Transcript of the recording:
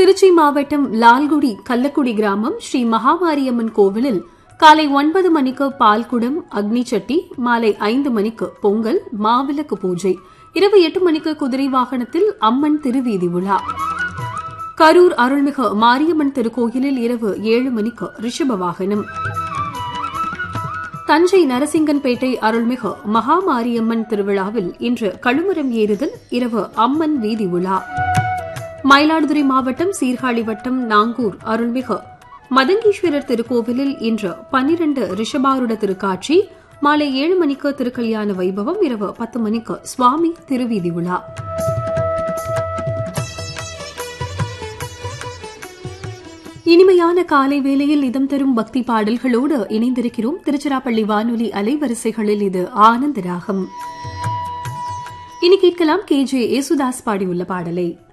திருச்சி மாவட்டம் லால்குடி கள்ளக்குடி கிராமம் ஸ்ரீ மகாமாரியம்மன் கோவிலில் காலை ஒன்பது மணிக்கு பால்குடம் அக்னி சட்டி மாலை ஐந்து மணிக்கு பொங்கல் மாவிளக்கு பூஜை இரவு எட்டு மணிக்கு குதிரை வாகனத்தில் அம்மன் திருவீதி விழா கரூர் அருள்மிகு மாரியம்மன் திருக்கோயிலில் இரவு ஏழு மணிக்கு ரிஷப வாகனம் தஞ்சை நரசிங்கன்பேட்டை அருள்மிகு மகாமாரியம்மன் திருவிழாவில் இன்று கழுமரம் ஏறுதல் இரவு அம்மன் வீதி விழா மயிலாடுதுறை மாவட்டம் சீர்காழி வட்டம் நாங்கூர் அருள்மிகு மதங்கீஸ்வரர் திருக்கோவிலில் இன்று பன்னிரண்டு ரிஷபாருட திருக்காட்சி மாலை ஏழு மணிக்கு திருக்கல்யாண வைபவம் இரவு பத்து மணிக்கு சுவாமி திருவீதி விழா இனிமையான காலை வேளையில் இதம் தரும் பக்தி பாடல்களோடு இணைந்திருக்கிறோம் திருச்சிராப்பள்ளி வானொலி அலைவரிசைகளில் இது ஆனந்த ராகம் இனி கேட்கலாம் கே ஜே யேசுதாஸ் பாடியுள்ள பாடலை